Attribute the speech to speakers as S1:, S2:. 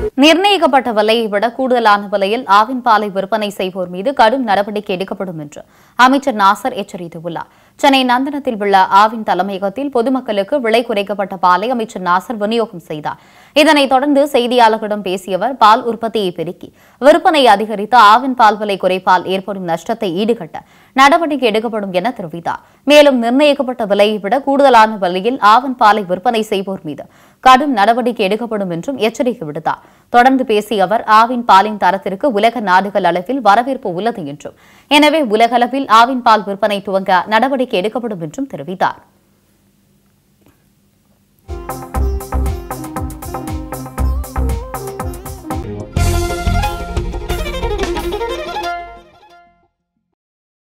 S1: நிர்ணயிக்கப்பட்ட விலையை விட கூடுதலான விலையில் ஆவின் பாலை விற்பனை செய்வோர் மீது கடும் நடவடிக்கை எடுக்கப்படும் என்று அமைச்சர் நாசர் எச்சரித்துள்ளார் சென்னை நந்தனத்தில் உள்ள ஆவின் தலைமையகத்தில் பொதுமக்களுக்கு விலை குறைக்கப்பட்ட பாலை அமைச்சர் நாசர் விநியோகம் செய்தார் இதனைத் தொடர்ந்து செய்தியாளர்களிடம் பேசிய அவர் பால் உற்பத்தியை பெருக்கி விற்பனை அதிகரித்து ஆவின் பால் விலை குறைப்பால் ஏற்படும் நஷ்டத்தை ஈடுகட்ட நடவடிக்கை எடுக்கப்படும் என தெரிவித்தார் மேலும் நிர்ணயிக்கப்பட்ட விலையை விட கூடுதலான விலையில் ஆவின் பாலை விற்பனை செய்வோர் மீது கடும் நடவடிக்கை எடுக்கப்படும் என்றும் எச்சரிக்கை விடுத்தார் தொடர்ந்து பேசிய அவர் ஆவின் பாலின் தரத்திற்கு உலக நாடுகள் அளவில் வரவேற்பு உள்ளது என்றும் எனவே உலகளவில் ஆவின் பால் விற்பனை துவங்க நடவடிக்கை எடுக்கப்படும் என்றும் தெரிவித்தார்